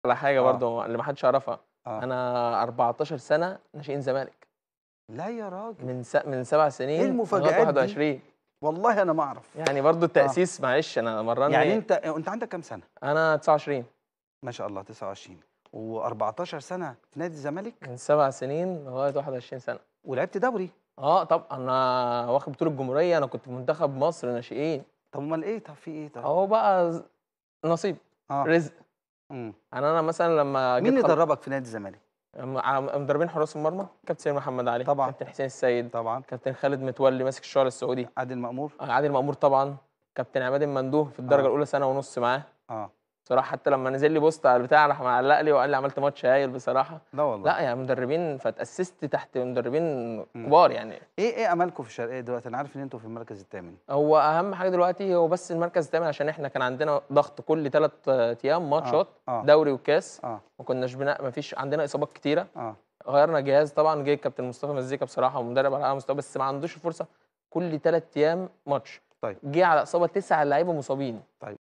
على حاجه آه. برضه اللي ما حدش يعرفها آه. انا 14 سنه ناشئين زمالك لا يا راجل من س... من سبع سنين إيه المفاجآت دي؟ 21 والله انا ما اعرف يعني برضه التاسيس معلش انا مرني يعني انت انت عندك كام سنه انا 29 ما شاء الله 29 و14 سنه في نادي الزمالك من سبع سنين لغايه 21 سنه ولعبت دوري اه طب انا واخد بطوله الجمهوريه انا كنت في منتخب مصر ناشئين طب امال ايه طب في ايه طب اهو بقى ز- نصيب اه رزق مم. يعني انا مثلا لما مين اللي خل- دربك في نادي الزمالك مع- مدربين حراس المرمى كابتن سيد محمد علي طبعاً. كابتن حسين السيد طبعا كابتن خالد متولي ماسك الشغل السعودي عادل مأمور عادل مأمور طبعا كابتن عماد المندوه في الدرجه آه. الاولى سنه ونص معاه اه بصراحه حتى لما نزل لي بوست على البتاع راح معلق لي وقال لي عملت ماتش هايل بصراحه لا والله لا يعني مدربين فاتاسست تحت مدربين كبار يعني ايه ايه امالكم في الشرقيه دلوقتي انا عارف ان انتوا في المركز الثامن هو اهم حاجه دلوقتي هو بس المركز الثامن عشان احنا كان عندنا ضغط كل ثلاث ايام ماتشات آه. دوري وكاس اه ما كناش بنا... ما فيش عندنا اصابات كتيره اه غيرنا جهاز طبعا جه كابتن مصطفى مزيكا بصراحه ومدرب على اعلى مستوى بس ما عندوش الفرصه كل ثلاث ايام ماتش طيب. جه على اصابه تسع لعيبه مصابين طيب